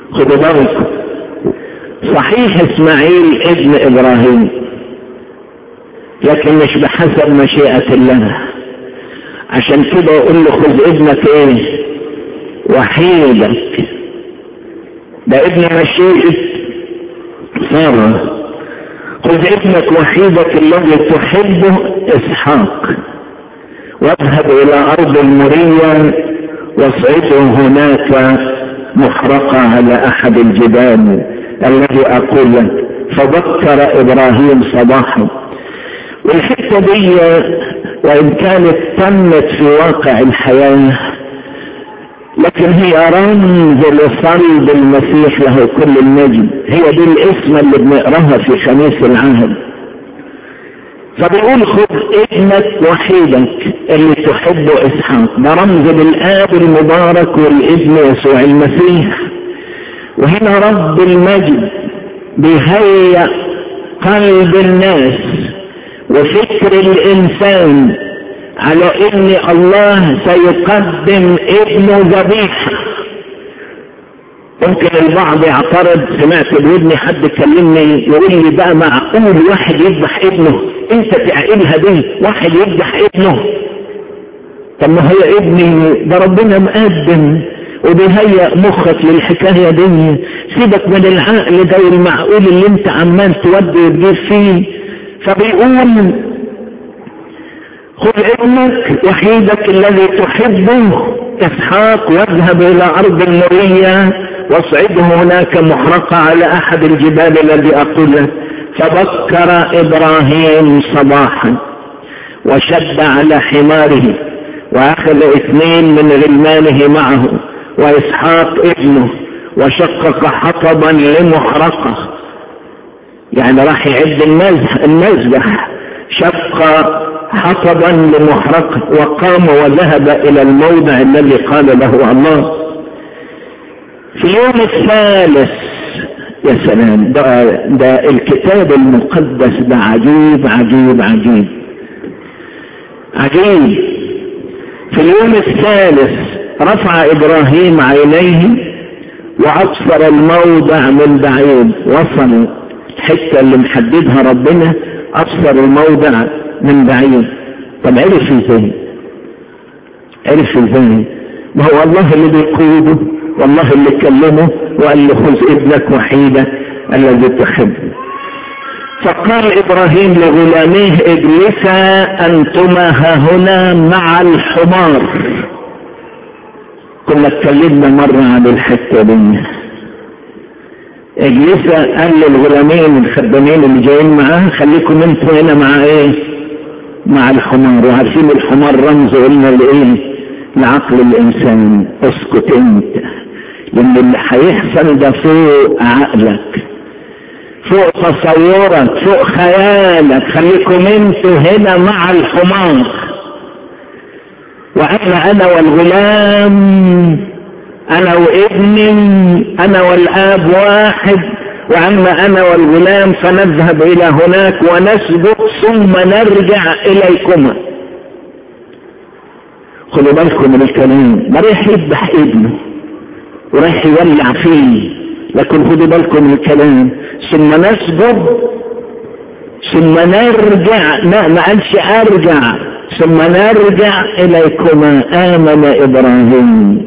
خدوا بالكم صحيح اسماعيل ابن ابراهيم لكن مش بحسب مشيئة الله عشان كده يقول له خذ ابنك ايه وحيدك ده ابن مشيئة سارة خذ ابنك وحيدك الذي تحبه اسحاق واذهب الى ارض المرية واصعده هناك محرقة على احد الجبال الذي اقول لك فبكر ابراهيم صباحا والحتة دي وان كانت تمت في واقع الحياة لكن هي رمز لصلب المسيح له كل المجد هي دي الاسم اللي بنقراها في خميس العهد فبيقول خذ ابنك وحيدك اللي تحبه اسحاق ده رمز للاب المبارك والابن يسوع المسيح وهنا رب المجد بيهيأ قلب الناس وفكر الانسان على ان الله سيقدم ابنه ذبيحه ممكن البعض يعترض سمعت بودني حد كلمني يقول لي بقى معقول واحد يذبح ابنه انت تعقلها دي واحد يذبح ابنه طب ما هي ابني ده ربنا مقدم وبيهيأ مخك للحكاية دي سيبك من العقل ده المعقول اللي انت عمال تودي وتجيب فيه فبيقول خذ ابنك وحيدك الذي تحبه اسحاق واذهب الى ارض المرية واصعده هناك محرقة على احد الجبال الذي اقول لك فبكر ابراهيم صباحا وشد على حماره واخذ اثنين من غلمانه معه واسحاق ابنه وشقق حطبا لمحرقة يعني راح يعد المذبح شق حطبا لمحرقة وقام وذهب الى الموضع الذي قال له الله في اليوم الثالث يا سلام ده, ده الكتاب المقدس ده عجيب عجيب عجيب عجيب في اليوم الثالث رفع ابراهيم عينيه وابصر الموضع من بعيد وصل الحته اللي محددها ربنا ابصر الموضع من بعيد طب عرف ازاي عرف ازاي ما هو الله اللي بيقوده والله اللي كلمه وقال له خذ ابنك وحيدة الذي تحبه فقال ابراهيم لغلاميه اجلسا انتما ها هنا مع الحمار كنا اتكلمنا مرة عن الحتة دي اجلسا قال للغلامين الخدامين اللي جايين معاه خليكم انتوا هنا مع ايه مع الحمار وعارفين الحمار رمز قلنا لايه لعقل الانسان اسكت انت لان اللي هيحصل ده فوق عقلك فوق تصورك فوق خيالك خليكم انتوا هنا مع الحمار واما انا والغلام انا وابني انا والاب واحد واما انا والغلام فنذهب الى هناك ونسجد ثم نرجع اليكما خدوا بالكم من الكلام ما رايح يذبح ابنه ورايح يولع فيه لكن خدوا بالكم من الكلام ثم نسجد ثم نرجع لا ما قالش ارجع ثم نرجع اليكما امن ابراهيم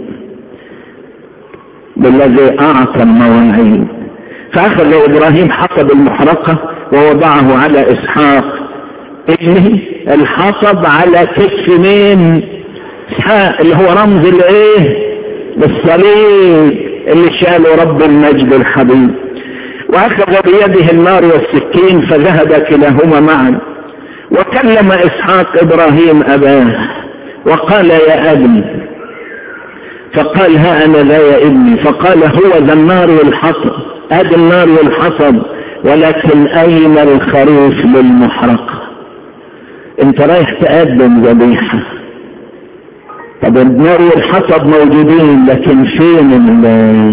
بالذي اعطى المواعيد فاخذ ابراهيم حطب المحرقة ووضعه على اسحاق ابنه الحطب على كتف مين اسحاق اللي هو رمز الايه للصليب اللي شاله رب المجد الحبيب واخذ بيده النار والسكين فذهب كلاهما معا وكلم اسحاق ابراهيم اباه وقال يا ابني فقال ها انا ذا يا ابني فقال هو ذا النار والحطب ادي النار والحطب ولكن اين الخروف للمحرقه انت رايح تقدم ذبيحه طب النار والحطب موجودين لكن فين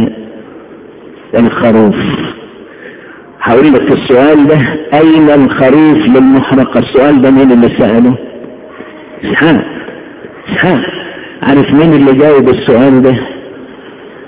الخروف هقول لك السؤال ده اين الخروف للمحرقة السؤال ده مين اللي سأله اسحاق اسحاق عارف مين اللي جاوب السؤال ده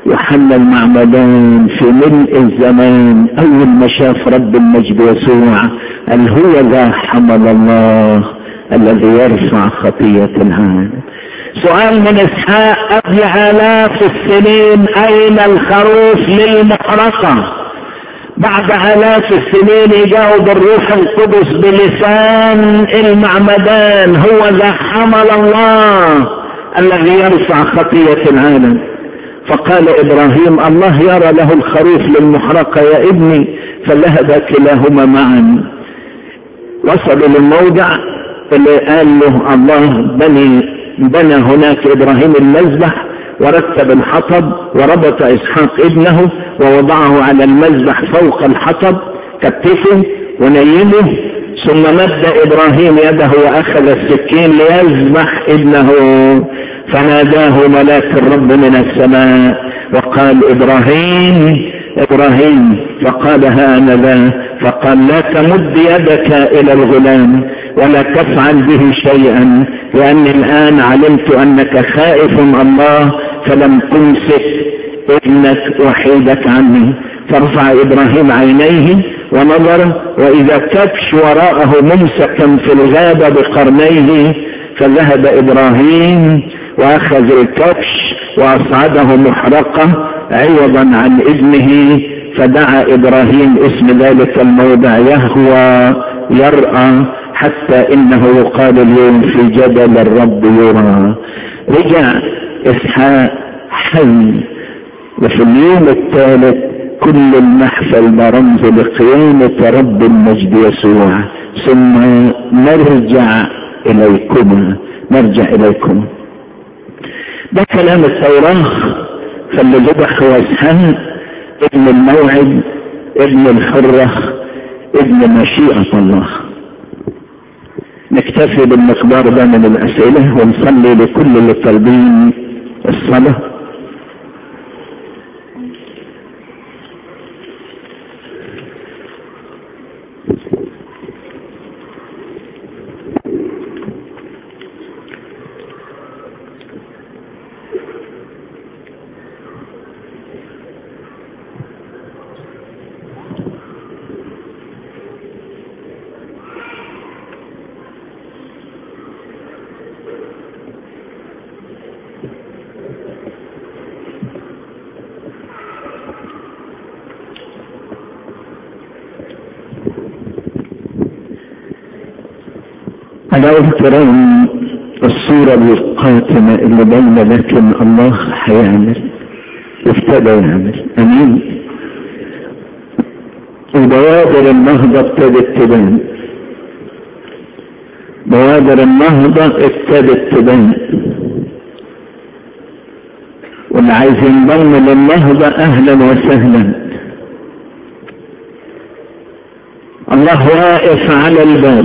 وحل المعمدان في ملء الزمان اول ما شاف رب المجد يسوع قال هو ذا حمل الله الذي يرفع خطية العالم سؤال من اسحاق قبل الاف السنين اين الخروف للمحرقة بعد الاف السنين يجاوب الروح القدس بلسان المعمدان هو ذا حمل الله الذي يرفع خطية العالم فقال ابراهيم الله يرى له الخروف للمحرقة يا ابني فلهب كلاهما معا وصلوا للموضع اللي قال له الله بني بنى هناك ابراهيم المذبح ورتب الحطب وربط اسحاق ابنه ووضعه على المذبح فوق الحطب كتفه ونيمه ثم مد ابراهيم يده واخذ السكين ليذبح ابنه فناداه ملاك الرب من السماء وقال ابراهيم ابراهيم فقال ها انا ذا فقال لا تمد يدك الى الغلام ولا تفعل به شيئا لاني الان علمت انك خائف الله فلم تمسك ابنك وحيدك عني فرفع ابراهيم عينيه ونظر واذا كبش وراءه ممسكا في الغابه بقرنيه فذهب ابراهيم واخذ الكبش واصعده محرقه عوضا عن ابنه فدعا ابراهيم اسم ذلك الموضع يهوى يرأى حتى انه يقال اليوم في جبل الرب يرى رجع اسحاق حي وفي اليوم الثالث كل المحفل ده رمز لقيامة رب المجد يسوع ثم نرجع اليكم نرجع اليكم ده كلام التوراة فاللي ذبح هو اسحاق ابن الموعد ابن الحرة ابن مشيئة الله نكتفي بالمقدار ده من الأسئلة ونصلي لكل اللي طالبين الصلاة على احترام الصورة القاتمة اللي بين لكن الله هيعمل ابتدى يعمل امين وبوادر النهضة ابتدت تبان بوادر النهضة ابتدت تبان واللي عايز ينضم للنهضة اهلا وسهلا الله واقف على الباب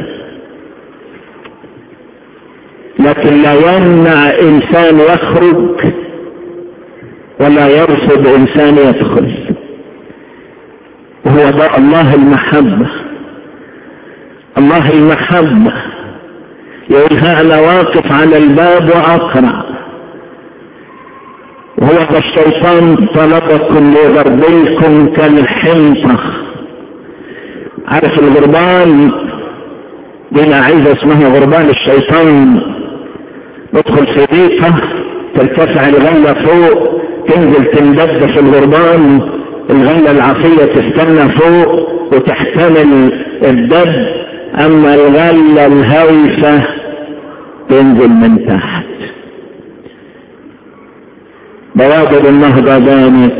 لكن لا يمنع انسان يخرج ولا يرفض انسان يدخل وهو ده الله المحبة الله المحبة يقول ها انا واقف على الباب واقرع وهو ده الشيطان طلبكم ليغربلكم كالحنطة عارف الغربان لنا عايزة اسمها غربان الشيطان ندخل في ضيقة ترتفع الغلة فوق تنزل تندب في الغربان الغلة العافية تستنى فوق وتحتمل الدب اما الغلة الهوفة تنزل من تحت بوابر النهضة بانت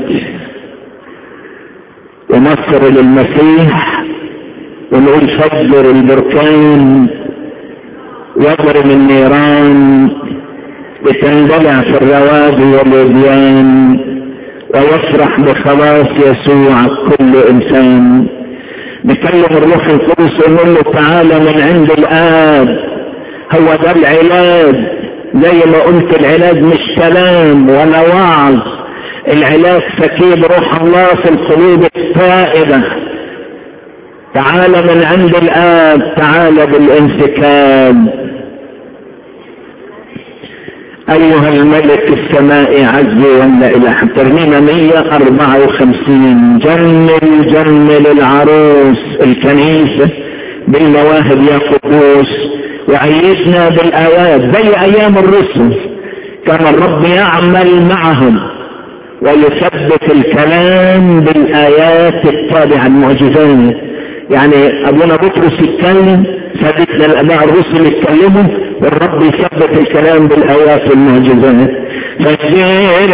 ومصر للمسيح ونقول فجر البركان واضرب النيران بتندلع في الروادي والوديان ويفرح بخلاص يسوع كل انسان نكلم الروح القدس ونقول له تعالى من عند الاب هو ده العلاج زي ما قلت العلاج مش كلام ولا وعظ العلاج سكيب روح الله في القلوب التائبه تعال من عند الآب تعال بالانسكاب أيها الملك السماء عز ولا إله ترنيمة 154 جمل جمل العروس الكنيسة بالمواهب يا قدوس وعيدنا بالآيات زي أيام الرسل كان الرب يعمل معهم ويثبت الكلام بالآيات التابعة المعجزات يعني أبونا بطرس يتكلم ثبتنا الأباء الرسل يتكلموا والرب يثبت الكلام بالآيات والمعجزات فجير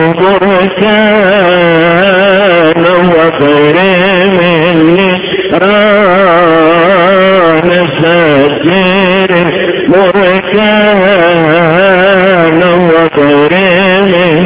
البركان وطير من ران فجير البركان وطير من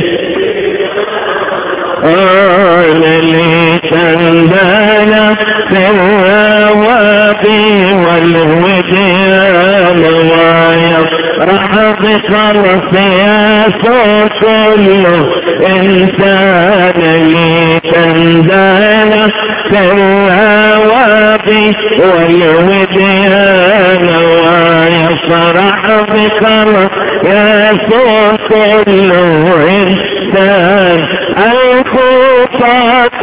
قال لي تندانا في الروابي والوديان ويفرح بخلص يسوع كل إنسان لي تندانا في الروابي والوديان ويفرح بخلص يسوع كل إنسان الخطاة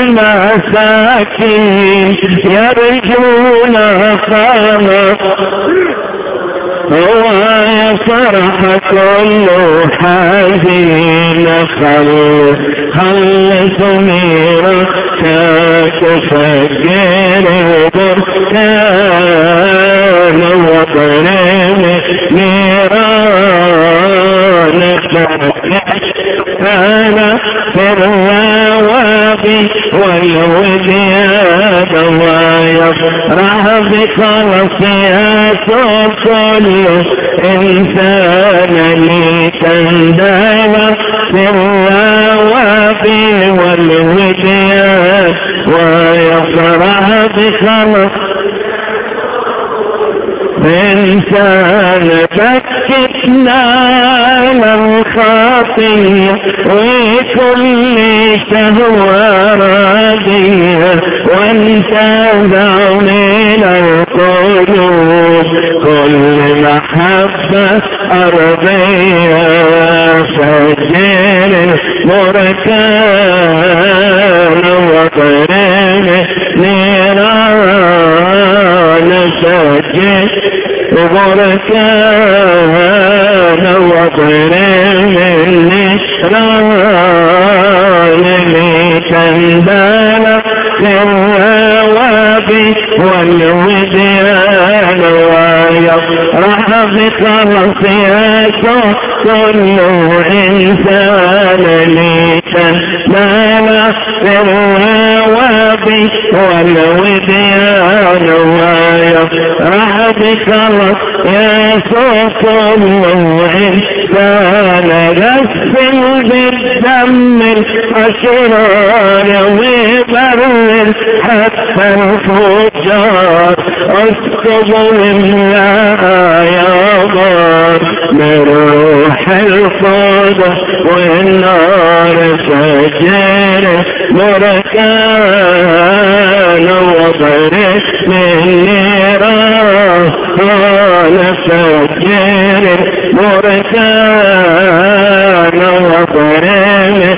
المساكين يرجون خلق هو يفرح كل حزين خلص خلص ميرا كفجر بركان وضرم نيران أنا في الروابي والوديان ويفرح بخلص يسوع كل إنسان لي تندانا في الروابي والوديان ويفرح بخلص إنسان بكتنا للخطية وكل شهوة راضية وانت من القلوب كل محبة أرضية فجر بركان وطرين نيران سجد بركان وطرين نيران لتندال في الروابي والوديان ويفرح بخلص يسوع كل إنسان لتندال في الروابي والوديان ويفرح بخلص يسوع كل إنسان غسل بالدم الأشرار وبرر حتى الفجار اسكب منا يا بار من روح القدس والنار فجر بركان وبرك من نيران فجر بركان وبرك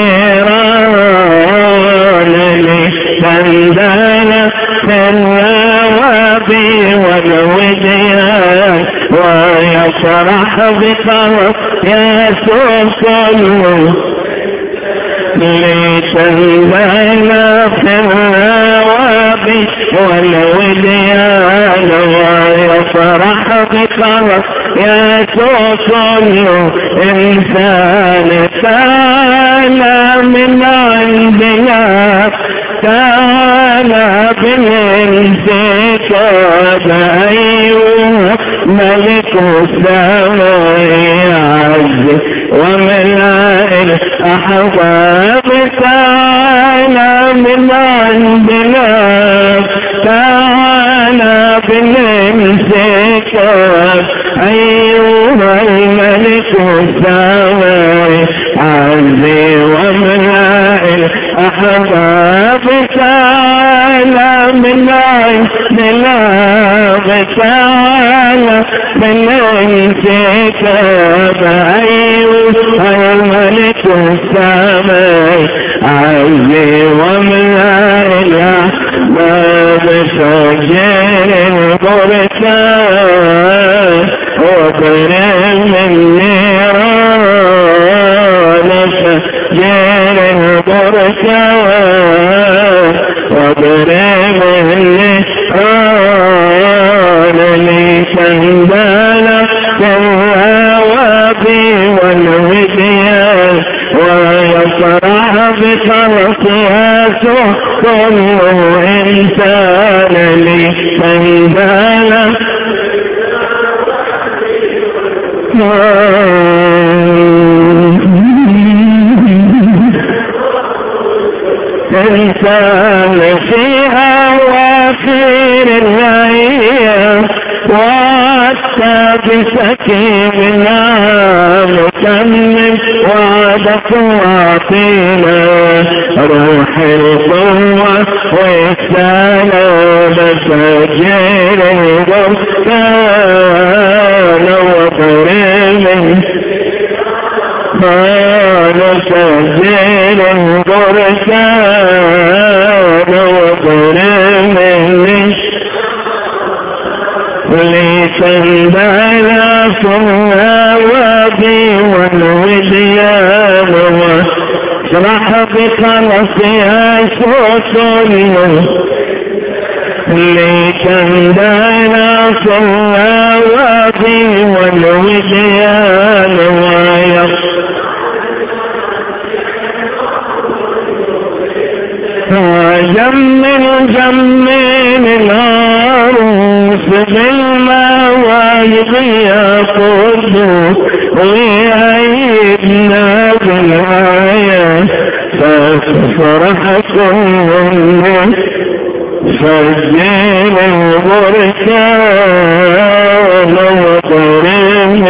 نيران لتندانا في الروابي والوديان ويفرح بخلق يسوع كله لتندانا في الروابي والوديان ويفرح بخلق يسوع كله إنسان تعالى من عندنا تعالى بالانتكاب أيها ملك السماء عز وملائك الأحباب تعالى من عندنا تعالى بالانتكاب أيها الملك السماء عزي وملائك أحباب تعالى من عند الله تعالى من انتكاب عزي وملا إله باب سجين البركان وقرب من نيران سجين البركان وقرب من نيران لي سندانا كالهوابي والوديان ويفرح بخلقها كل إنسان لي سندانا إنسان فيها وفير الرعية بسكيننا نكمل وعدك واعطينا روح القوة والسلام سجل الغفران وقريب قال سجل الغرسان وقريب لتنبال صوابي والوديان واشرح بخلصها سوسن لتنبال صوابي والوديان ويصرح جمل جمل العروس بالمواهب يا قدوس ويعيدنا بالآية فتفرح كل سجل البركان وقرن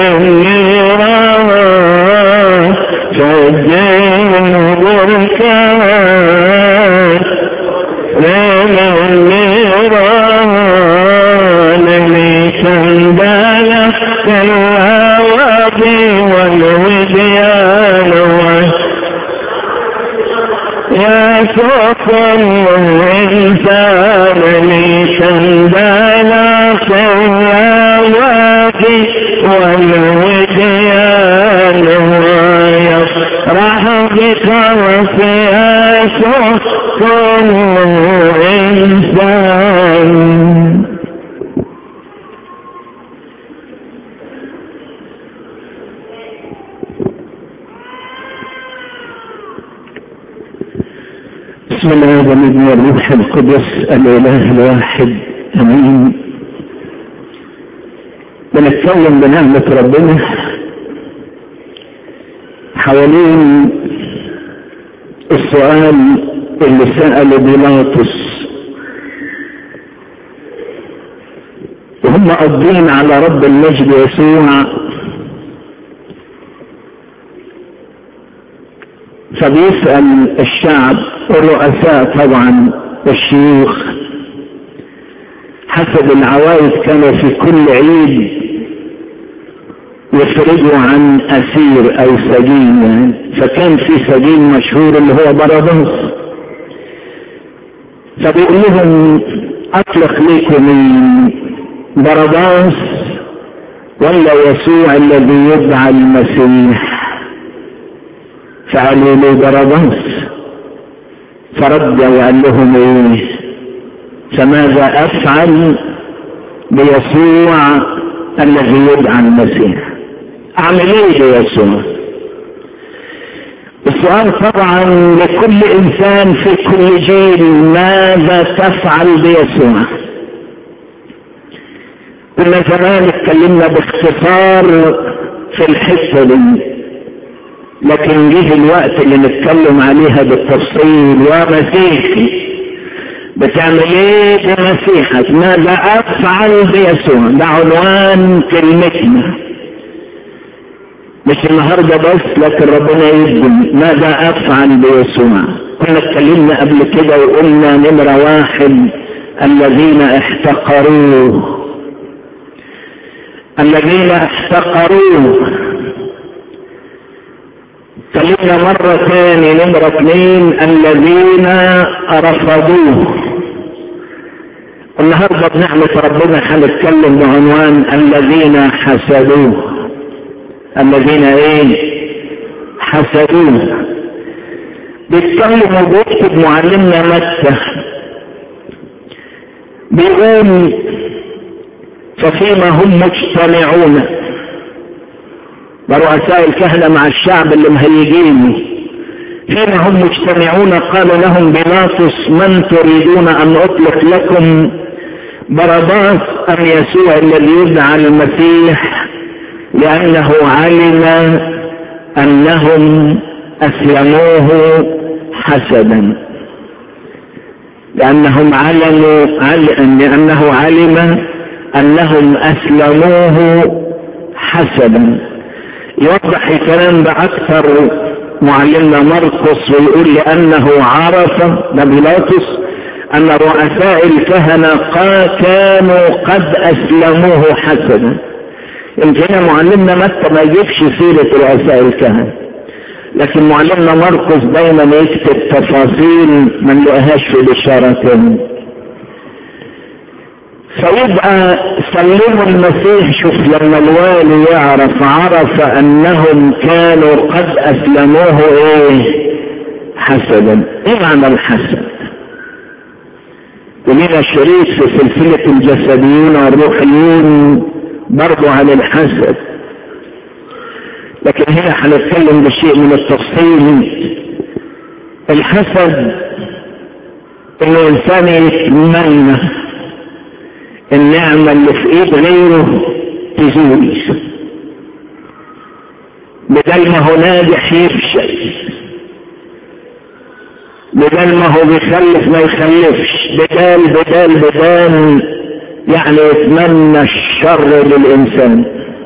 النيران سجل البركان ليل النيران لسندال كالهوابي والوديان يا سكن الإنسان لسندال كالهوابي والوديان ويفرح بك وفيها سكن الإنسان بسم الله والابن والروح القدس الاله الواحد امين بنتكلم بنعمة ربنا حوالين السؤال اللي سأله بيلاطس وهم قاضين على رب المجد يسوع فبيسأل الشعب الرؤساء طبعا والشيوخ حسب العوائد كانوا في كل عيد يفرجوا عن أسير أو سجين يعني فكان في سجين مشهور اللي هو بردوس فبيقول لهم أطلق لكم من بردوس ولا يسوع الذي يدعى المسيح فقالوا له بردوس فرد وقال لهم ايه فماذا افعل بيسوع الذي يدعى المسيح اعمل ايه بيسوع السؤال طبعا لكل انسان في كل جيل ماذا تفعل بيسوع كنا زمان اتكلمنا باختصار في الحته دي لكن جه الوقت اللي نتكلم عليها بالتفصيل يا مسيحي بتعمل ايه بمسيحك ماذا افعل بيسوع ده عنوان كلمتنا مش النهارده بس لكن ربنا يدم ماذا افعل بيسوع كنا اتكلمنا قبل كده وقلنا نمرة واحد الذين احتقروه الذين احتقروه كلمنا مرة ثاني نمرة اثنين الذين رفضوه النهارده بنعمة ربنا هنتكلم بعنوان الذين حسدوه الذين ايه حسدوه بيتكلم وبيكتب معلمنا متى بيقول ففيما هم مجتمعون ورؤساء الكهنة مع الشعب اللي مهيجين فيما هم مجتمعون قال لهم بيلاطس من تريدون ان اطلق لكم برداس ام يسوع الذي يدعى المسيح لانه علم انهم اسلموه حسدا لانهم علموا لانه علم انهم اسلموه حسدا يوضح الكلام ده اكثر معلمنا مرقس ويقول لانه عرف ده بيلاطس ان رؤساء الكهنه كانوا قد اسلموه حسنا يمكن معلمنا متى ما يجيبش سيره رؤساء الكهنه لكن معلمنا مرقس دايما يكتب تفاصيل ما نلاقيهاش في الاشاره فيبقى سلموا المسيح شوف لما الوالي يعرف عرف انهم كانوا قد اسلموه ايه حسدا ايه معنى الحسد ولنا شريك في سلسلة الجسديين والروحيين برضو عن الحسد لكن هنا هنتكلم بشيء من التفصيل الحسد ان الانسان يتمنى النعمة اللي في ايد غيره تزول بدل ما هو ناجح يفشل بدل ما هو بيخلف ما يخلفش بدال بدال بدال يعني يتمنى الشر للإنسان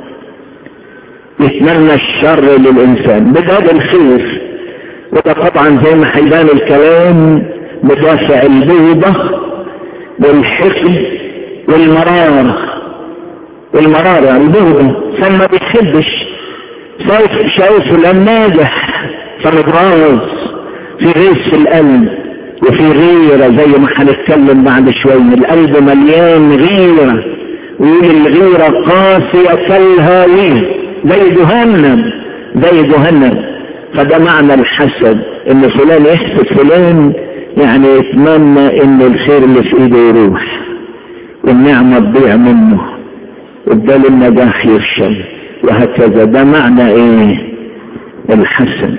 يتمنى الشر للإنسان بدال الخير وده طبعا زي ما هيبان الكلام بدافع البيضة والحقد والمرارة والمرارة البغضة فما بيحبش شايف شايف فلان ناجح فمتغاظ في غيث في القلب وفي غيرة زي ما هنتكلم بعد شوية القلب مليان غيرة ويقول الغيرة قاسية كالهاوية زي جهنم زي جهنم فده معنى الحسد ان فلان يحسد فلان يعني يتمنى ان الخير اللي في ايده يروح والنعمة تضيع منه وبدال النجاح يفشل وهكذا ده معنى ايه الحسن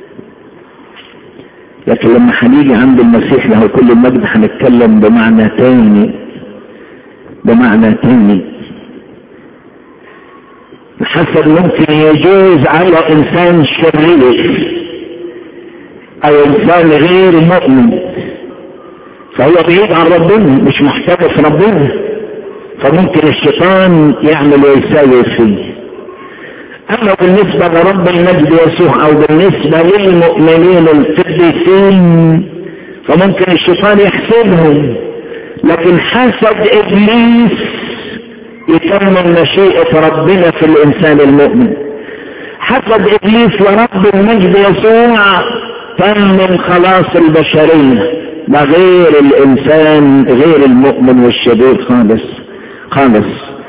لكن لما هنيجي عند المسيح له كل المجد هنتكلم بمعنى تاني بمعنى تاني الحسد ممكن يجوز على انسان شرير او انسان غير مؤمن فهو بعيد عن ربنا مش محتاج في ربنا فممكن الشيطان يعمل ويساوي فيه اما بالنسبة لرب المجد يسوع او بالنسبة للمؤمنين القديسين فممكن الشيطان يحسدهم لكن حسد ابليس يكمل مشيئة ربنا في الانسان المؤمن حسد ابليس لرب المجد يسوع تم خلاص البشريه ده غير الانسان غير المؤمن والشرير خالص خالص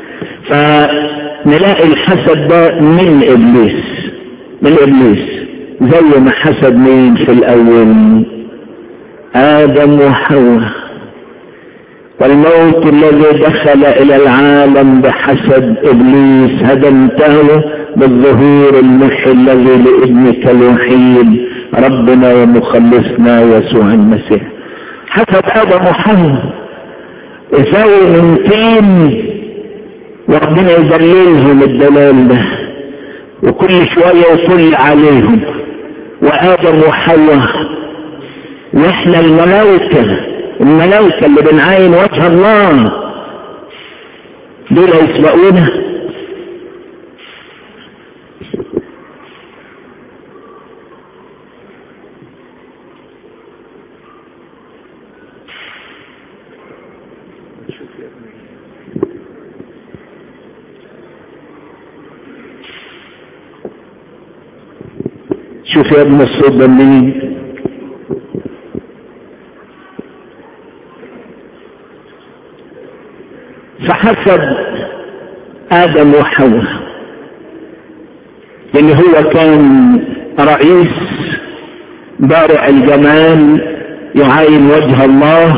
فنلاقي الحسد ده من ابليس من ابليس زي ما حسد مين في الاول ادم وحواء والموت الذي دخل الى العالم بحسد ابليس هدمته بالظهور المحي الذي لابنك الوحيد ربنا ومخلصنا يسوع المسيح حسب ادم وحواء يساوي من طين وربنا يدللهم الدلال ده وكل شوية يطل عليهم وآدم وحواء واحنا الملائكة الملائكة اللي بنعاين وجه الله دول يسبقونا شوف يا ابن الصوت ده منين فحسب آدم وحواء لأن هو كان رئيس بارع الجمال يعاين وجه الله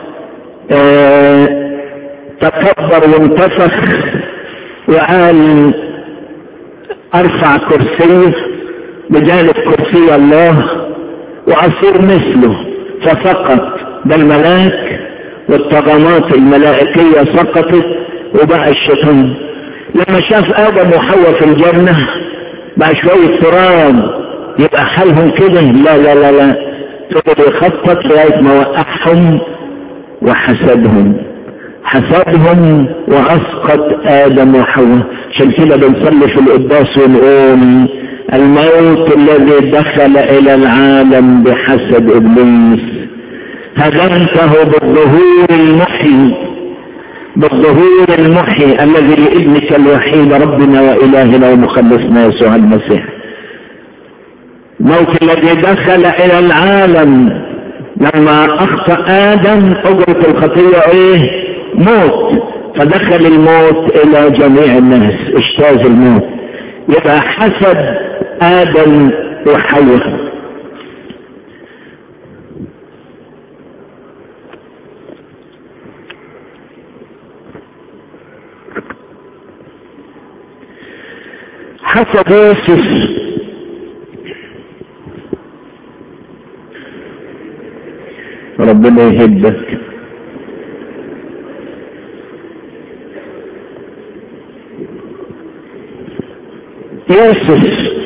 اه تكبر وانتفخ وقال ارفع كرسيه بجانب كرسي الله واصير مثله فسقط ده الملاك والطغمات الملائكية سقطت وبقى الشيطان لما شاف ادم وحواء في الجنة بقى شوية تراب يبقى حالهم كده لا لا لا لا فضل يخطط لغاية ما وقعهم وحسدهم حسدهم واسقط ادم وحواء عشان كده بنصلي في القداس ونقول الموت الذي دخل الى العالم بحسد ابليس هدمته بالظهور المحيي بالظهور المحيي الذي لابنك الوحيد ربنا والهنا ومخلصنا يسوع المسيح الموت الذي دخل الى العالم لما اخطا ادم اجرة الخطية ايه موت فدخل الموت الى جميع الناس اجتاز الموت يبقى حسد ادم وحواء حسد يوسف ربنا يهدك يوسف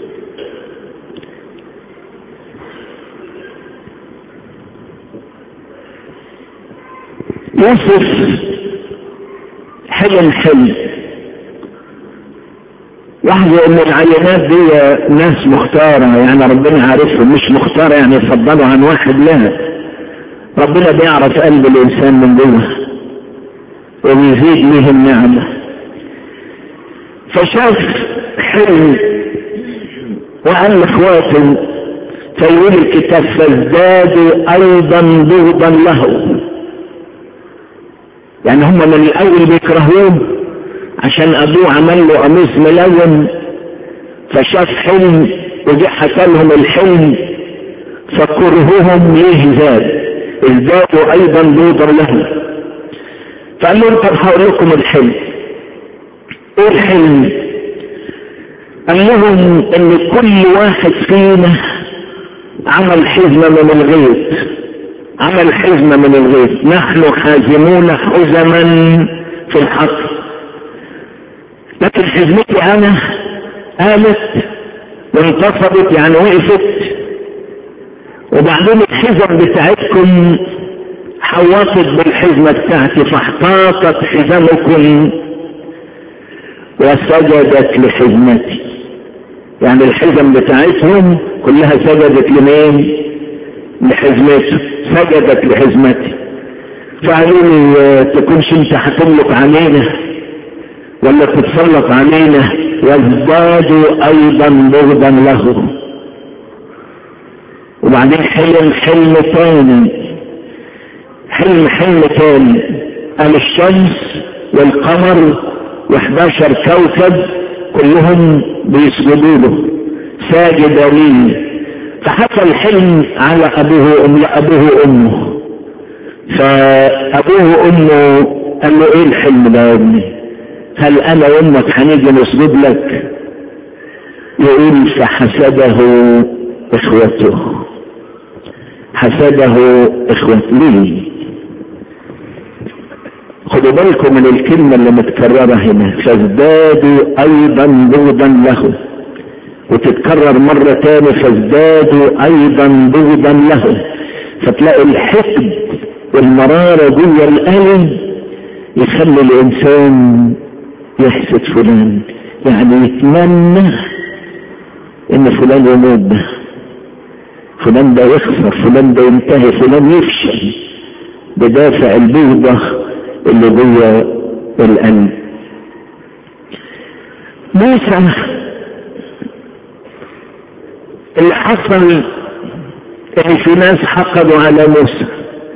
يوسف حلم حلم لاحظوا ان العينات دي ناس مختارة يعني ربنا عارفهم مش مختارة يعني يفضلوا عن واحد لا ربنا بيعرف قلب الانسان من جوه وبيزيد له النعمة فشاف حلم وقال لاخواته فيقول الكتاب فازدادوا ايضا بغضا له يعني هم من الاول بيكرهوه عشان ابوه عمل له قميص ملون فشاف حلم وجه حكى لهم الحلم فكرههم ليه زاد ازدادوا ايضا بغضا له فقال لهم طب هقول لكم الحلم ايه الحلم قال لهم ان كل واحد فينا عمل حزمة من الغيث عمل حزمة من الغيث نحن حازمون حزما في الحق لكن حزمتي انا قامت وانتصبت يعني وقفت وبعدين الحزم بتاعتكم حوطت بالحزمة بتاعتي فاحتاطت حزمكم وسجدت لحزمتي يعني الحزم بتاعتهم كلها سجدت لمين لحزمته سجدت لحزمتي فقالوا لي تكونش انت هتملك علينا ولا تتسلط علينا وازدادوا ايضا بغضا له وبعدين حلم حلم ثاني حلم حلم ثاني قال الشمس والقمر و11 كوكب كلهم بيسجدوا له ساجد لي فحكى الحلم على ابوه وام ابوه وامه فابوه وامه قال له ايه الحلم ده يا ابني هل انا وامك هنيجي نسجد لك يقول فحسده اخوته حسده اخوته ليه خدوا بالكم من الكلمة اللي متكررة هنا فازدادوا ايضا بغضا له وتتكرر مرة تاني فازدادوا ايضا بغضا له فتلاقي الحقد والمرارة جوه القلب يخلي الانسان يحسد فلان يعني يتمنى ان فلان يموت ده فلان ده يخسر فلان ده ينتهي فلان يفشل بدافع البغضة اللي جوه القلب موسى اللي حصل ان في ناس حقدوا على موسى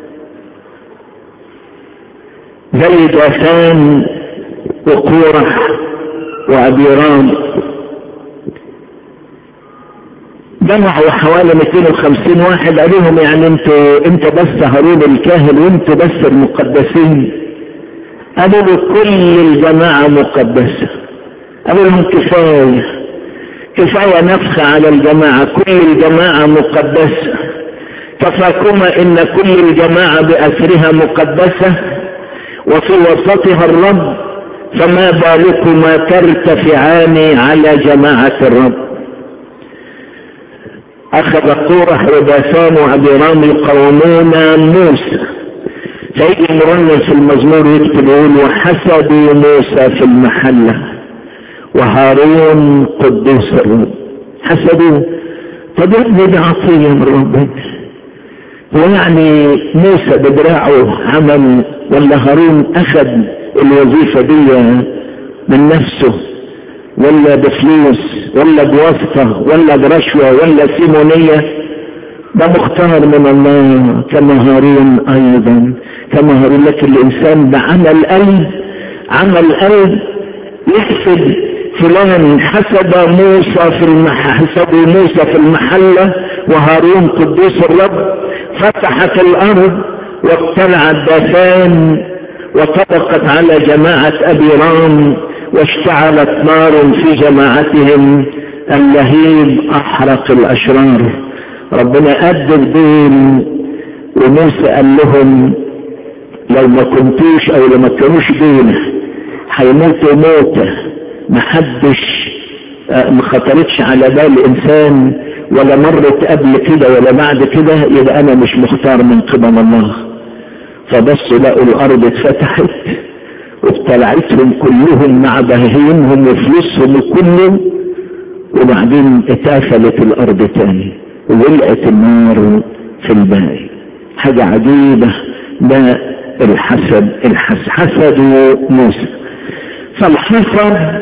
زي داثان وقورح وابيرام جمعوا حوالي 250 واحد قالوا يعني انتوا انت بس هارون الكاهن وانتوا بس المقدسين قالوا له كل الجماعة مقدسة قالوا لهم كفاية كفاية نفخ على الجماعة كل الجماعة مقدسة كفاكما ان كل الجماعة بأسرها مقدسة وفي وسطها الرب فما بالكما ترتفعان على جماعة الرب أخذ قورح وداثان وأبيرام يقومون موسى فيجي المرنم في المزمور يكتب يقول وحسدوا موسى في المحلة وهارون قدوس الرب حسدوا طب ده عطية من ربنا ويعني موسى بدراعه عمل ولا هارون أخذ الوظيفة دي من نفسه ولا بفلوس ولا بواسطة ولا برشوة ولا سيمونية ده مختار من الله كما هارون أيضا كما هارون لكن الإنسان بعمل قلب عمل قلب يحسد فلان حسب موسى في المح... حسب موسى في المحلة وهارون قدوس الرب فتحت الأرض وابتلعت دافان وطبقت على جماعة أبي رام واشتعلت نار في جماعتهم اللهيب أحرق الأشرار ربنا أدب دول وموسى قال لهم لو ما كنتوش أو لو ما كانوش دول هيموتوا موتة محدش ما خطرتش على بال إنسان ولا مرت قبل كده ولا بعد كده يبقى أنا مش مختار من قبل الله فبصوا لقوا الأرض اتفتحت وابتلعتهم كلهم مع بهيمهم وفلوسهم وكله وبعدين اتقفلت الارض تاني وولقت النار في الباقي حاجة عجيبة ده الحسد الحسد حسدوا موسى فالحسد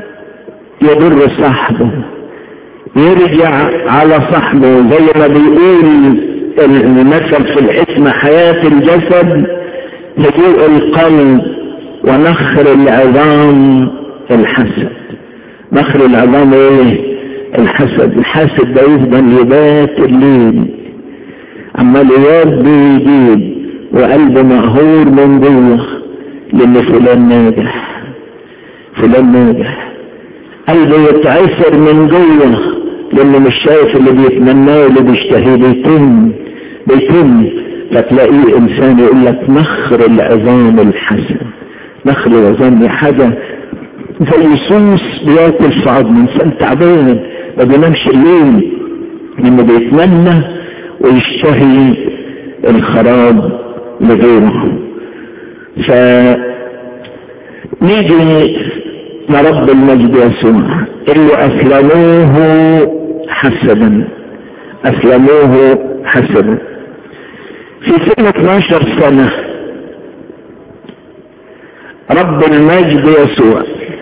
يضر صاحبه يرجع على صاحبه زي ما بيقول المثل في الحكمة حياة الجسد هدوء القلب ونخر العظام الحسد نخر العظام ايه الحسد الحاسد ده يفضل يبات الليل عمال يبدو ويجيب وقلبه مقهور من جوه لان فلان ناجح فلان ناجح قلبه يتعثر من جوه لانه مش شايف اللي بيتمناه واللي بيشتهيه بيتم بيتم فتلاقيه انسان يقول لك نخر العظام الحسن نخر العظام دي حاجة زي سوس بياكل في عظم انسان تعبان ما بينامش الليل لانه بيتمنى ويشتهي الخراب لغيره ف نيجي لرب المجد يسوع اللي اسلموه حسدا اسلموه حسدا في سنة 12 سنة رب المجد يسوع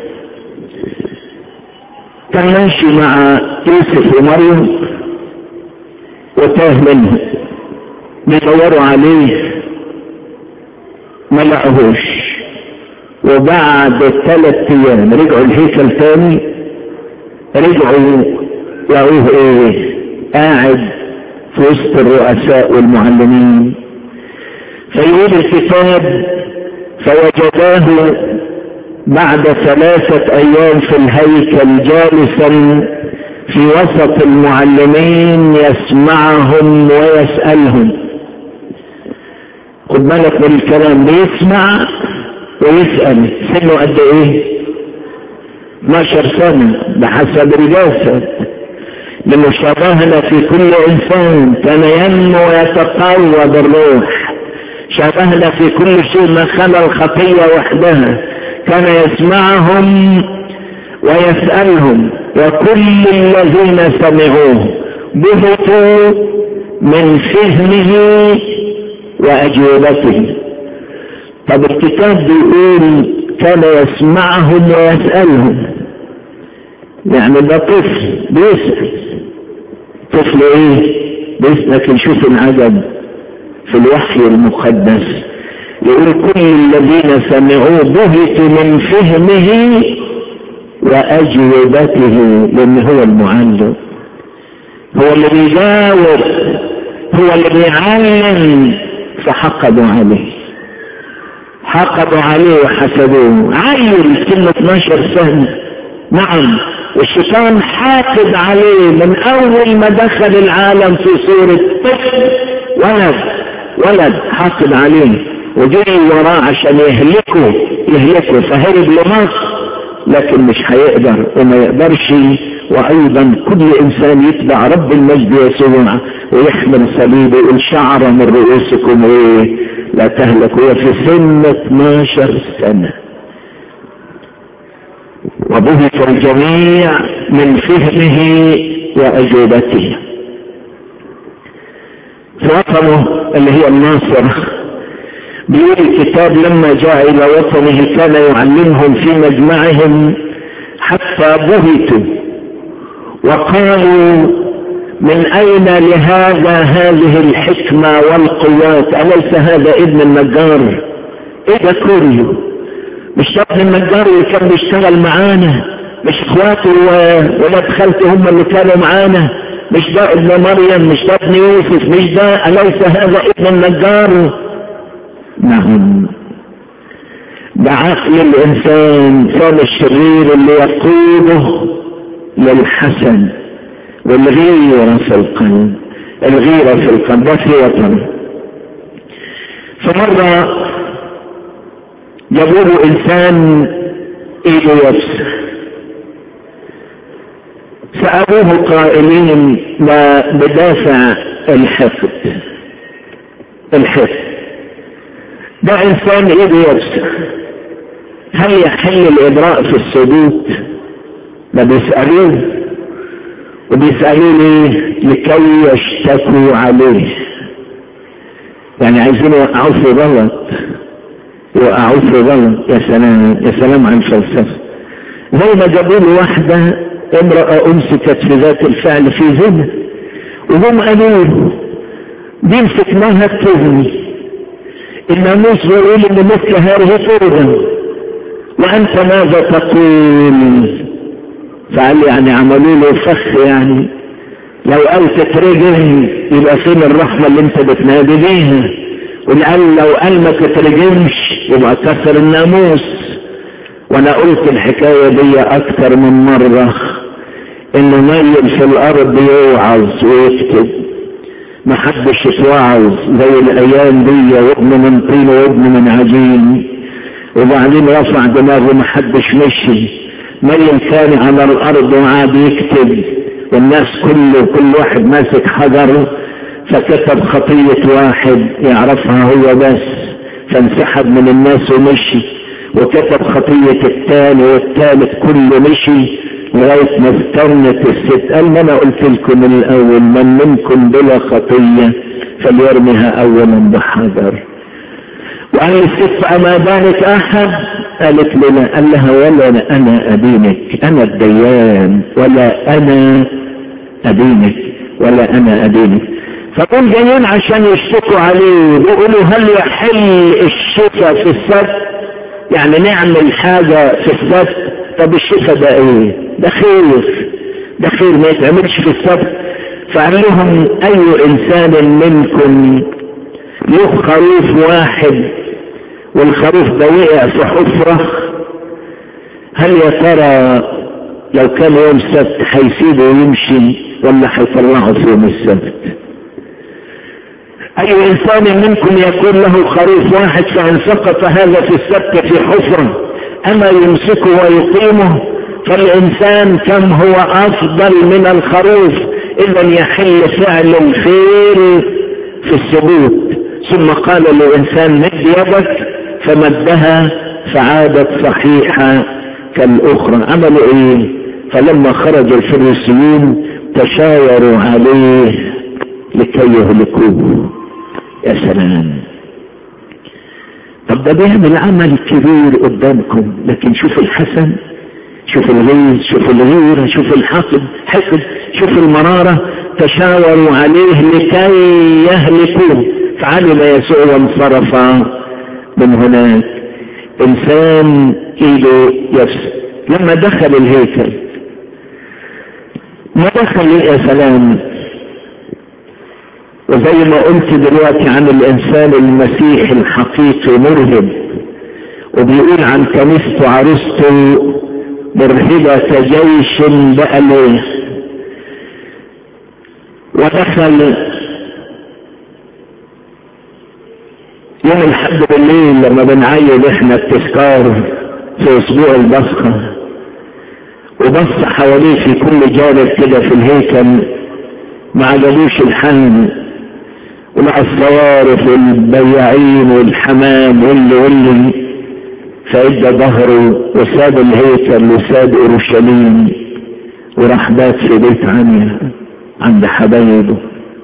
كان ماشي مع يوسف ومريم وتاه منه بيدوروا عليه ما لقوهوش وبعد ثلاث ايام رجعوا الهيكل تاني رجعوا لقوه ايه قاعد في وسط الرؤساء والمعلمين فيقول الكتاب فوجداه بعد ثلاثة أيام في الهيكل جالسا في وسط المعلمين يسمعهم ويسألهم خد بالك من الكلام بيسمع ويسأل سنه قد ايه 12 سنة بحسب الجسد لأنه شبهنا في كل إنسان كان ينمو ويتقوى بالروح شبهنا في كل شيء ما خلا الخطية وحدها كان يسمعهم ويسألهم وكل الذين سمعوه بهتوا من فهمه وأجوبته طب الكتاب بيقول كان يسمعهم ويسألهم يعني ده طفل بيسأل طفل ايه بس لكن شوف العجب في الوحي المقدس يقول كل الذين سمعوه بهتوا من فهمه وأجوبته لأن هو المعلم هو اللي بيجاوب هو اللي بيعلم فحقدوا عليه حقدوا عليه وحسدوه عيل سنة 12 سنة نعم والشيطان حاقد عليه من اول ما دخل العالم في صورة طفل ولد ولد حاقد عليه وجري وراه عشان يهلكه يهلكه فهرب لمصر لكن مش هيقدر وما يقدرش وايضا كل انسان يتبع رب المجد يسوع ويحمل صليبه يقول شعر من رؤوسكم ايه لا تهلك وهي في سن 12 سنه وبهت الجميع من فهمه واجوبته في وطنه اللي هي الناصر بيقول الكتاب لما جاء الى وطنه كان يعلمهم في مجمعهم حتى بهتوا وقالوا من اين لهذا هذه الحكمة والقوات اليس هذا ابن النجار ايه ده كله مش ابن النجار اللي كان بيشتغل معانا مش اخواته وولاد خالته هم اللي كانوا معانا مش ده ابن مريم مش ده ابن يوسف مش ده اليس هذا ابن النجار نعم بعقل الانسان كان الشرير اللي يقوده للحسن والغيرة في القلب الغيرة في القلب ده في وطن فمرة جابوا له انسان ايده يبسه سألوه قائلين ما بدافع الحقد الحقد ده انسان ايده يبسه هل يحل الإبراء في السدود ده بيسألوه وبيسألوه ليه لكي يشتكوا عليه يعني عايزين يوقعوه في غلط يوقعوه في غلط يا سلام يا سلام عن الفلسفة زي ما جابوا له واحدة امرأة أمسكت في ذات الفعل في زنا وهم قالوا له دي مسكناها تزني الناموس بيقول ان مثل هذه ترجم وانت ماذا تقول فقال يعني عملوا له فخ يعني لو قال تترجم يبقى فين الرحمة اللي انت بتنادي بيها والقال لو قال ما تترجمش يبقى كسر الناموس وانا قلت الحكاية دي اكتر من مرة انه ميل في الارض يوعظ ويكتب ما حدش يتوعظ زي الايام دي وابن من طين وابن من عجين وبعدين رفع دماغه ما حدش مشي مريم كان على الارض وقعد يكتب والناس كله كل واحد ماسك حجر فكتب خطية واحد يعرفها هو بس فانسحب من الناس ومشي وكتب خطية الثاني والثالث كله مشي لغاية ما استنت الست قال ما انا قلت لكم من الاول من منكم بلا خطية فليرمها اولا بحجر وقال الست اما بالك احد قالت له لا قال لها ولا انا ادينك انا الديان ولا انا ادينك ولا انا ادينك فقل جايين عشان يشتكوا عليه بيقولوا هل يحل الشتاء في السبت يعني نعمل حاجة في السبت طب الشتاء ده ايه ده خير ده خير ما يتعملش في السبت فقال لهم اي انسان منكم له خروف واحد والخروف ده وقع في حفرة هل يا ترى لو كان يوم سبت هيسيبه يمشي ولا هيطلعه في يوم السبت اي انسان منكم يكون له خروف واحد فان سقط هذا في السبت في حفرة اما يمسكه ويقيمه فالانسان كم هو افضل من الخروف اذا يحل فعل الخير في الثبوت ثم قال للانسان مد يدك فمدها فعادت صحيحة كالاخرى عملوا ايه فلما خرج الفريسيون تشاوروا عليه لكي يهلكوه يا سلام طب ده بيعمل عمل كبير قدامكم لكن شوف الحسن شوف الغيظ شوف الغيرة شوف الحقد حقد شوف المرارة تشاوروا عليه لكي يهلكوه فعلم يسوع وانصرف من هناك انسان ايده يفسد لما دخل الهيكل ما دخل يا سلام وزي ما قلت دلوقتي عن الانسان المسيحي الحقيقي مرهب وبيقول عن كنيسته عروسته مرهبة كجيش بأليه ودخل يوم الحد بالليل لما بنعيد احنا التذكار في اسبوع البصخة وبص حواليه في كل جانب كده في الهيكل ما عجبوش الحن ومع الصوارف والبياعين والحمام واللي واللي فادى ظهره وساب الهيكل وساب اورشليم وراح بات في بيت عنيا عند حبايبه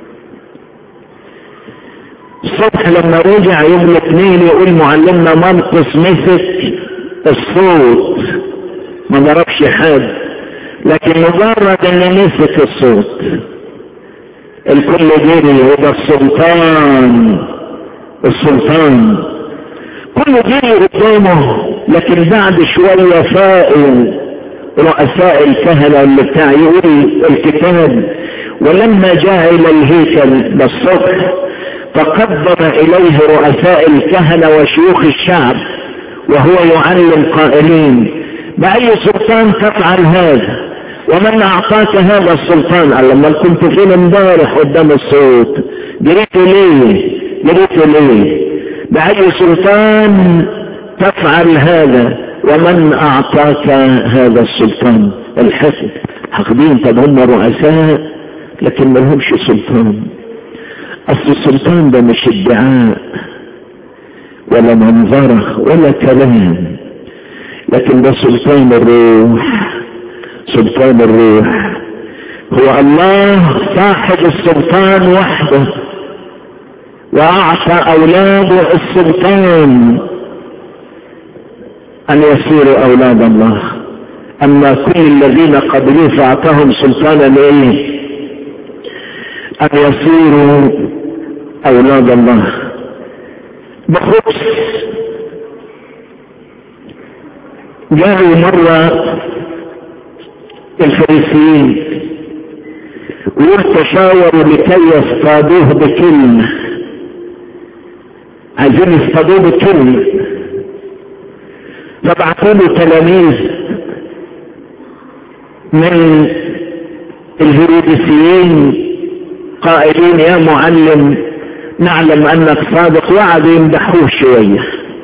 الصبح لما رجع يوم الاثنين يقول معلمنا مرقس مسك الصوت ما ضربش حد لكن مجرد ان مسك الصوت الكل جري وده السلطان السلطان كل جري قدامه لكن بعد شوية فائل رؤساء الكهنة اللي بتاع يقول الكتاب ولما جاء الى الهيكل بالصبح تقدم اليه رؤساء الكهنة وشيوخ الشعب وهو يعلم قائلين بأي سلطان تفعل هذا ومن اعطاك هذا السلطان قال لما كنت فين امبارح قدام الصوت جريت ليه جريت ليه بأي سلطان تفعل هذا ومن اعطاك هذا السلطان الحسد حقدين طب هم رؤساء لكن ما لهمش سلطان اصل السلطان ده مش ادعاء ولا منظرة ولا كلام لكن ده سلطان الروح سلطان الروح هو الله صاحب السلطان وحده واعطى اولاده السلطان ان يصيروا اولاد الله اما كل الذين قبلوه فاعطاهم سلطانا ايه ان يصيروا اولاد الله بخبز جاءوا مرة الفريسيين وتشاوروا لكي يصطادوه بكلمة عايزين يصطادوه بكلمة فبعثوا له تلاميذ من الهيروديسيين قائلين يا معلم نعلم انك صادق وقعدوا يمدحوه شويه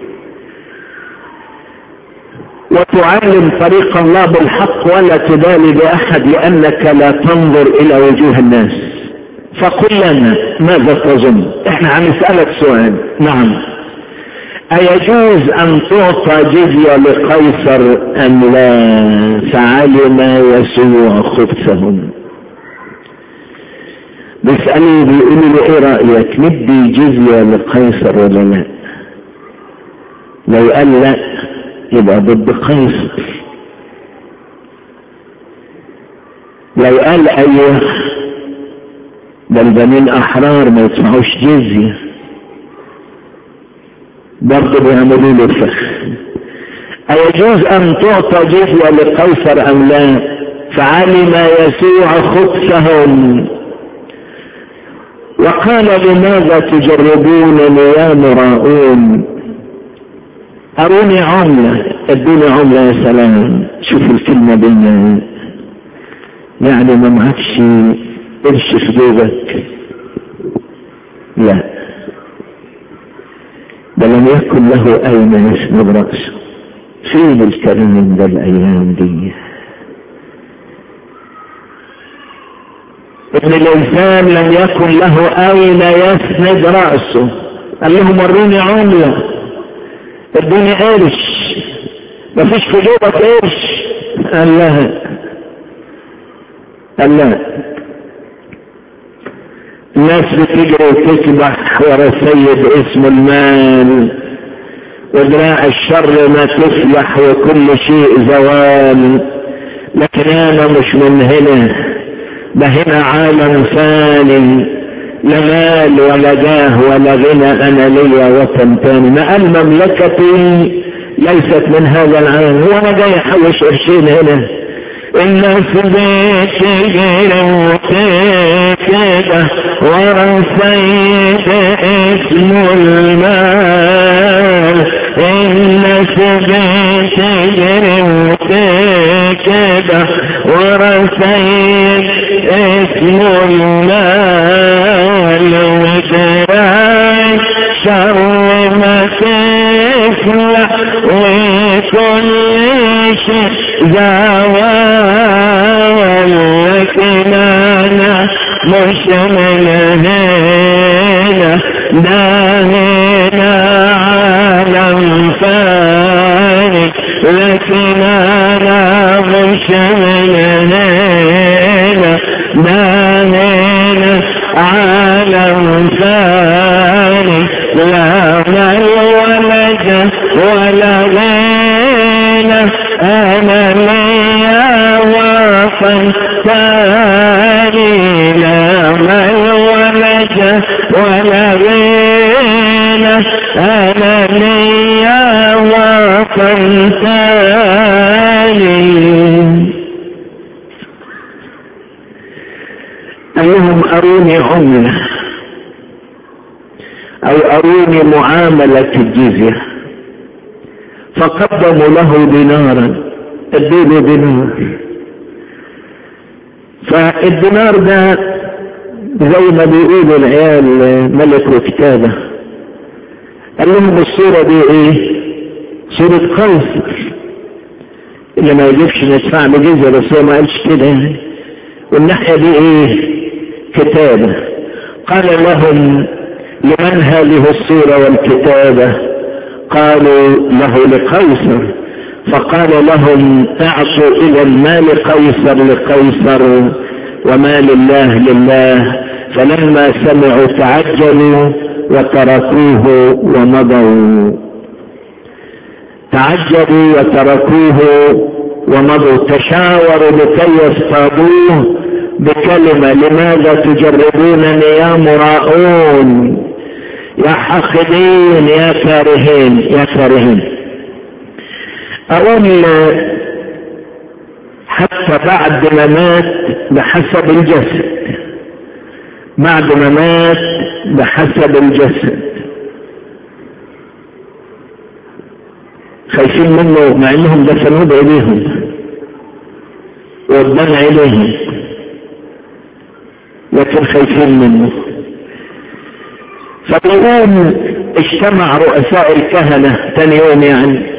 وتعلم طريق الله بالحق ولا تبالي بأحد لأنك لا تنظر إلى وجوه الناس فقل لنا ماذا تظن احنا هنسألك سؤال نعم أيجوز أن تعطى جزية لقيصر أم لا فعلم يسوع خبثهم بيسألوا بيقولوا له ايه رأيك ندي جزية لقيصر ولا لا لو قال لا يبقى ضد قيصر لو قال ايوه ده البنين احرار ما يدفعوش جزية برضه بيعملوا له الفخ ايجوز ان تعطى جزية لقيصر ام لا فعلم يسوع خبثهم وقال لماذا تجربونني يا مراؤون اروني عملة ادوني عملة يا سلام شوفوا الكلمة دي يعني ما معكش قرش في جيبك لا ده لم يكن له اين يسند رأسه فين الكريم ده الايام دي ان الانسان لم يكن له اين يسند رأسه قال لهم وروني عمله ادوني قرش مفيش في جيبك قرش قال لا قال لا الناس بتجري وتكبح ورا سيد اسم المال ودراع الشر ما تفلح وكل شيء زوال لكن انا مش من هنا ده هنا عالم ثاني لا مال ولا جاه ولا غنى انا ليا وطن تاني ما قال مملكتي ليست من هذا العالم هو انا جاي احوش قرشين هنا الناس بتجري كده ورا سيد اسمه المال الناس بتجري كده ورا سيد اسمه المال ودراي شر ما تفلح وكل شيء زوال لكن انا مش من هنا ده هنا عالم فاني لكن انا مش من هنا ده هنا عالم ثاني لا مال ولا جاه ولا غنى انا ليا وطن ثاني لا مال ولا جاه ولا غنى انا ليا وطن ثاني أنهم أروني عملة أو أروني معاملة الجزية فقدموا له دينارا ادوا دينار فالدينار ده زي ما بيقولوا العيال ملك وكتابة قال لهم الصورة دي ايه صورة قيصر اللي ما يجيبش ندفع له جزية بس هو ما قالش كده يعني والناحية دي ايه كتابة قال لهم لمن هذه الصورة والكتابة قالوا له لقيصر فقال لهم اعطوا الى المال قيصر لقيصر وما لله لله فلما سمعوا تعجلوا وتركوه ومضوا تعجلوا وتركوه ومضوا تشاوروا لكي يصطادوه بكلمة لماذا تجربونني يا مراؤون يا حاقدين يا كارهين يا كارهين أقول حتى بعد ما مات بحسب الجسد بعد ما مات بحسب الجسد خايفين منه مع انهم دفنوه بايديهم والدمع اليهم لكن خايفين منه فبيقول اجتمع رؤساء الكهنة ثاني يوم يعني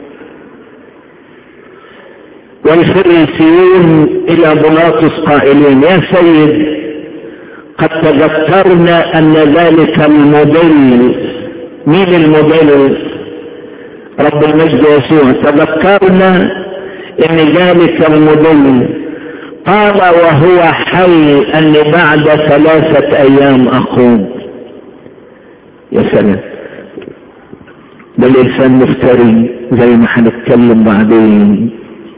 والفريسيون إلى بلاطس قائلين يا سيد قد تذكرنا أن ذلك المضل مين المضل رب المجد يسوع تذكرنا أن ذلك المضل قال وهو حي أني بعد ثلاثة أيام أقوم يا سلام ده الإنسان مفتري زي ما هنتكلم بعدين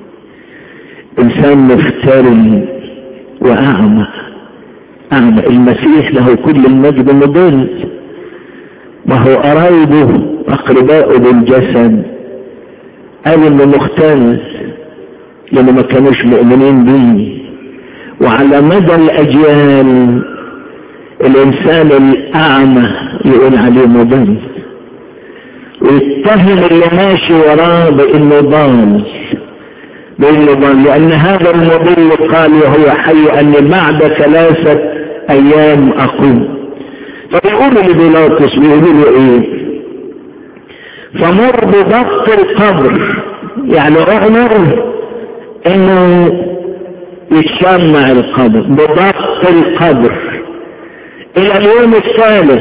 إنسان مفتري وأعمى أعمى المسيح له كل المجد مضل ما هو قرايبه أقرباؤه بالجسد قال إنه مختلف لأنه ما كانوش مؤمنين بيه وعلى مدى الأجيال الإنسان الأعمى يقول عليه مضل ويتهم اللي ماشي وراه بإنه ضال بإنه ضال لأن هذا المضل قال وهو حي أني بعد ثلاثة أيام أقوم فبيقولوا لبيلاطس بيقولوا له إيه فمر بضبط القبر يعني أمر إنه يتشمع القبر بضبط القبر إلى اليوم الثالث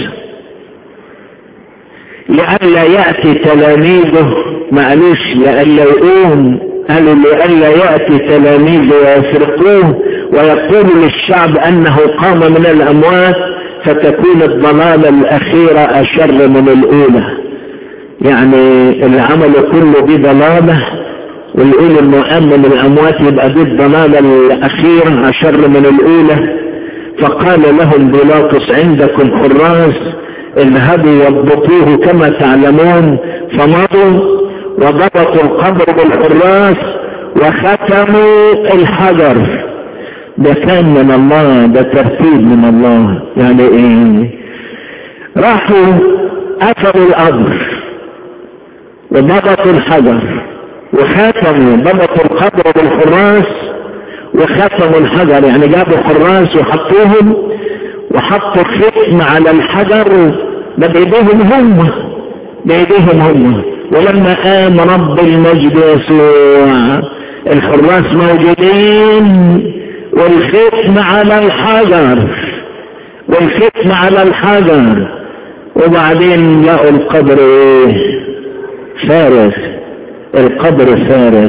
لئلا يأتي تلاميذه ما قالوش لئلا يقوم قالوا لئلا يأتي تلاميذه ويسرقوه ويقول للشعب أنه قام من الأموات فتكون الضلالة الأخيرة أشر من الأولى يعني اللي عمله كله بضلالة ويقول انه قام من الاموات يبقى دي الضلالة الاخيرة اشر من الاولى فقال لهم بيلاطس عندكم حراس اذهبوا واضبطوه كما تعلمون فمضوا وضبطوا القبر بالحراس وختموا الحجر ده كان من الله ده ترتيب من الله يعني ايه راحوا قفلوا القبر وضبطوا الحجر وختموا ضبطوا القبر بالحراس وختموا الحجر يعني جابوا حراس وحطوهم وحطوا ختم على الحجر ده بايديهم هم بايديهم هم ولما قام رب المجد يسوع الحراس موجودين والختم على الحجر والختم على الحجر وبعدين لقوا القبر ايه فارغ القبر فارغ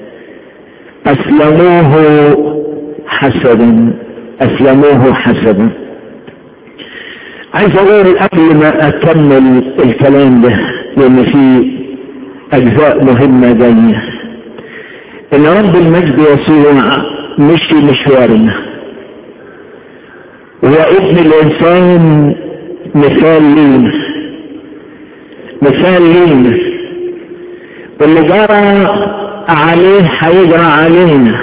اسلموه حسدا اسلموه حسدا عايز اقول قبل ما اكمل الكلام ده لان في اجزاء مهمة جاية ان رب المجد يسوع مشي مشوارنا هو ابن الانسان مثال لينا مثال لينا واللي جرى عليه هيجرى علينا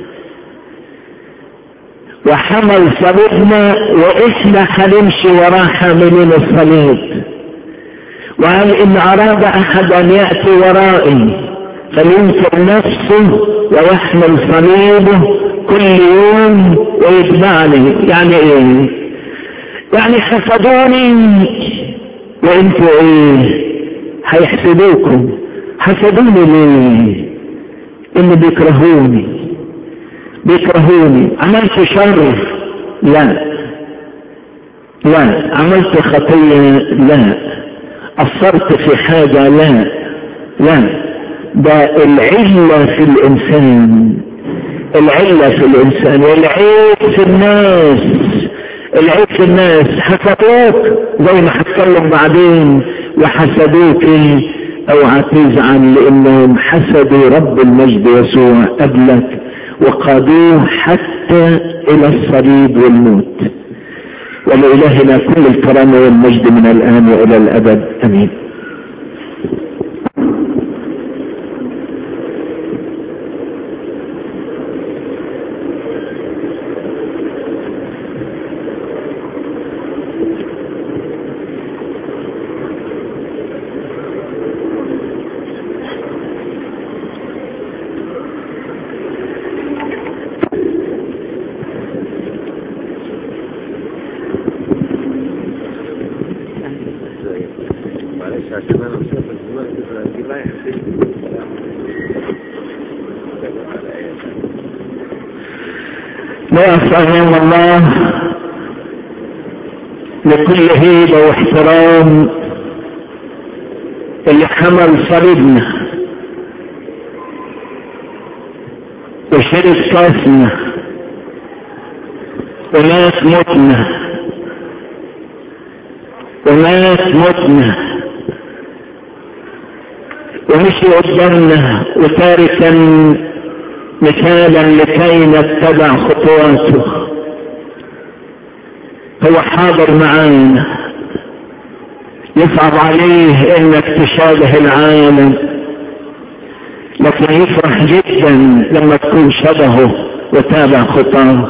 وحمل صليبنا واحنا هنمشي وراه حاملين الصليب وقال ان اراد احد ان ياتي ورائي فلينكر نفسه ويحمل صليبه كل يوم ويتبعني يعني ايه يعني حسدوني وانتوا ايه هيحسدوكم حسدوني ليه اللي بيكرهوني بيكرهوني عملت شر لا لا عملت خطية لا قصرت في حاجة لا لا ده العلة في الإنسان العلة في الإنسان والعيب في الناس العيب في الناس حسدوك زي ما هتكلم بعدين وحسدوك اوعى تزعل لانهم حسدوا رب المجد يسوع قبلك وقادوه حتى الى الصليب والموت ولإلهنا كل الكرامة والمجد من الآن وإلى الأبد أمين نقف امام الله لكل هيبه واحترام اللي حمل صليبنا وشرب كاسنا ومات موتنا ومات موتنا ومشي قدامنا وتاركا مثالا لكي نتبع خطواته هو حاضر معانا يصعب عليه انك تشابه العالم لكن يفرح جدا لما تكون شبهه وتابع خطاه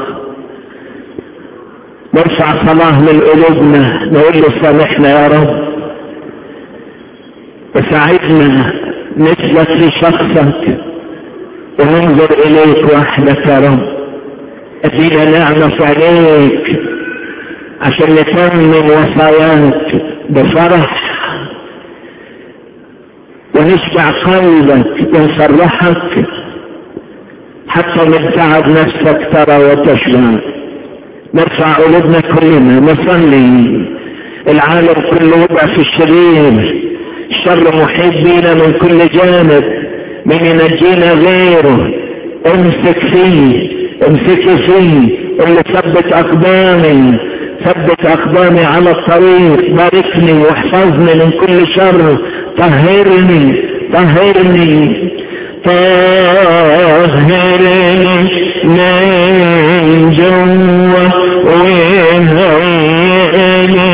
نرفع صلاة من قلوبنا نقول له سامحنا يا رب وساعدنا نثبت لشخصك وننظر اليك وحدك يا رب ادينا نعمة عليك عشان نتمم وصاياك بفرح ونشبع قلبك ونفرحك حتى من تعب نفسك ترى وتشبع نرفع قلوبنا كلنا نصلي العالم كله يبقى في الشرير الشر محيط بينا من كل جانب من ينجينا غيره امسك فيه امسكي فيه اللي ثبت اقدامي ثبت اقدامي على الطريق باركني واحفظني من كل شر طهرني طهرني طهرني من جوا وهيئني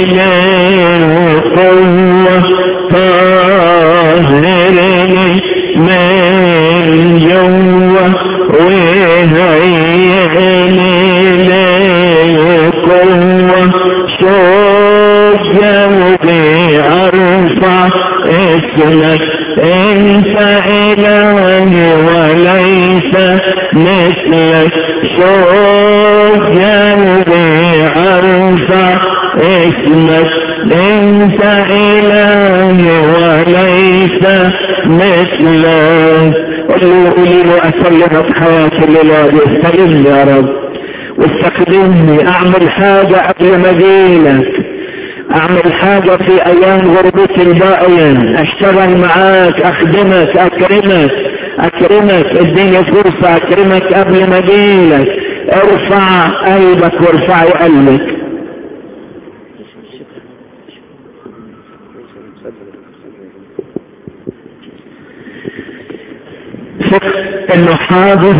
للقوة طهرني من جوا وهيئني للقوة شوف جنبي ارفع اسمك انت الهي وليس مثلك شوف جنبي ارفع اسمك انت الهي وليس مثلك قولوا قولي له اسلمك حياتي الليله دي استلمني يا رب واستخدمني اعمل حاجه قبل ما اجيلك اعمل حاجة في ايام غربتي الباقية اشتغل معاك اخدمك اكرمك اكرمك اديني فرصة اكرمك قبل ما اجيلك ارفع قلبك وارفعي قلبك ثق انه حاضر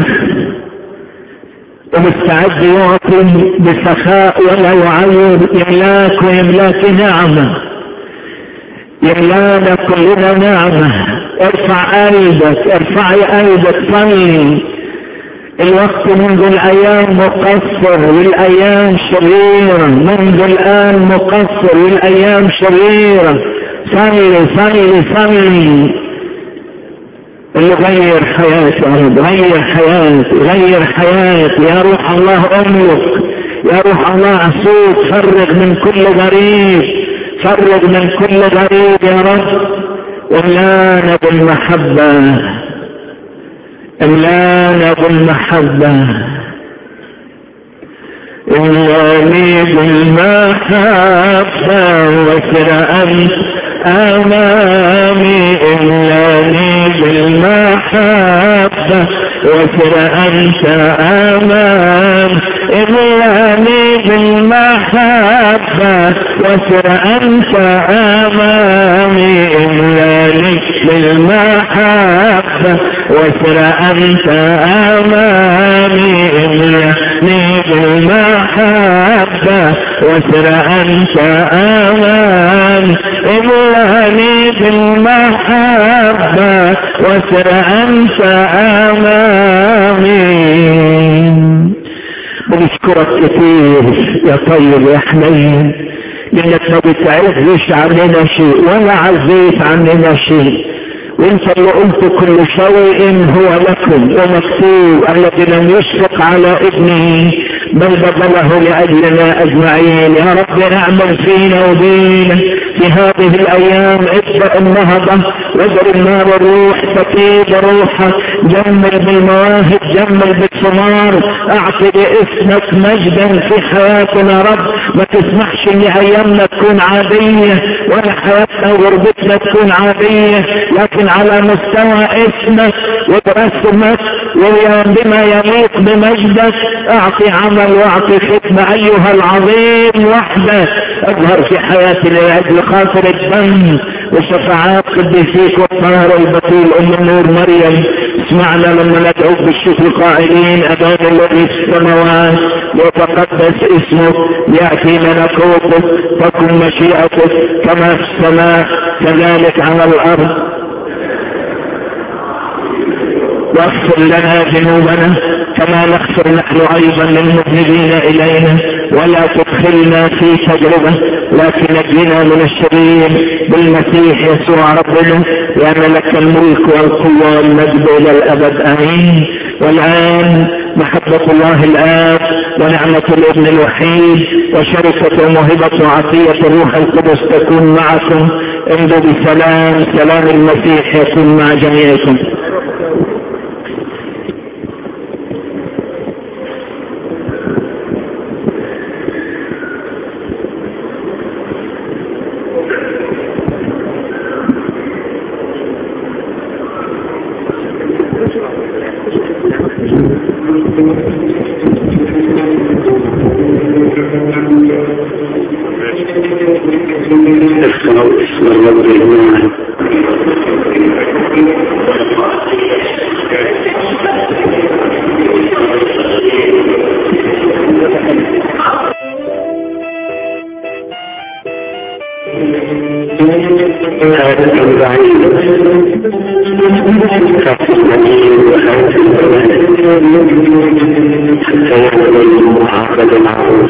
ومستعد يعطي بسخاء ولا يعير يملاك ويملاك نعمة يملانا كلنا نعمة ارفع قلبك ارفعي قلبك صلي الوقت منذ الايام مقصر والايام شريرة منذ الان مقصر والايام شريرة صلي صلي صلي اللي غير حياتي يا رب غير حياتي غير حياتي يا روح الله املك يا روح الله اسوق فرغ من كل غريب فرغ من كل غريب يا رب واملانا بالمحبة املانا بالمحبة إلاني بالمحبة وسر أنت أمامي إلاني بالمحبة وسر أنت أمام إلاني بالمحبة وسر أنت أمامي إلاني بالمحبة وسر أنت أمامي إلاني بالمحبة وسر أنت أمامي إلاني بالمحبة وسر أنت أمامي بنشكرك كتير يا طيب يا حنين لانك ما بتعرفش عننا شيء ولا عزيت عننا شيء وانت اللي قلت كل شيء هو لكم ومكتوب الذي لم يشفق على ابنه بل بذله لاجلنا اجمعين يا رب اعمل فينا وبينا في هذه الايام ابدا النهضه واجعل النار الروح تطيب روحك جمل بالمواهب جمل بالثمار اعطي باسمك مجدا في حياتنا رب ما تسمحش ان ايامنا تكون عاديه ولا حياتنا وغربتنا تكون عاديه لكن على مستوى اسمك وبرسمك بما يليق بمجدك اعطي عمل واعطي ختمه ايها العظيم وحدك اظهر في حياتي لاجل خاطر الدم وشفاعات قديسيك والطاهر البتول ام النور مريم اسمعنا لما ندعوك بالشكر قائلين ابانا الذي في السماوات يتقدس اسمك ياتي ملكوتك تكن مشيئتك كما في السماء كذلك على الارض واغفر لنا ذنوبنا كما نغفر نحن ايضا للمذنبين الينا ولا تدخلنا في تجربه لكن نجنا من الشرير بالمسيح يسوع ربنا لان لك الملك والقوه والمجد الى الابد امين والان محبة الله الآب ونعمة الابن الوحيد وشركة وموهبة وعطية الروح القدس تكون معكم امضوا بسلام سلام المسيح يكون مع جميعكم اسم الرب المعين هذا البعيد كف المدين وهذا حتى يقبل عقد العروس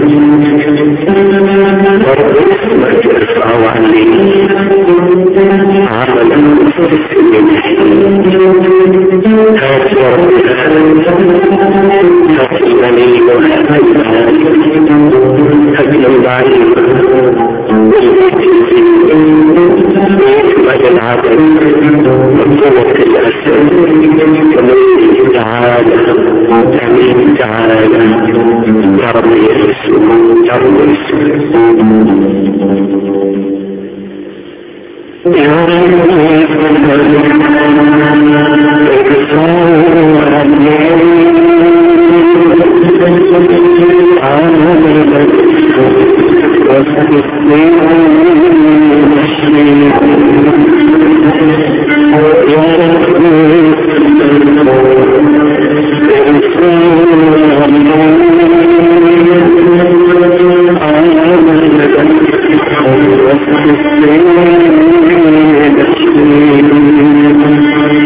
وربما ترفع عني عملا هات يا رب هات المنين وهات هات البعيد بعد العدد وقوة الأسد ومن تعالى أمين تعالى يا رب يسوع يا رب يسوع يا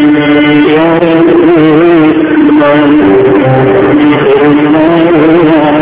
يا رب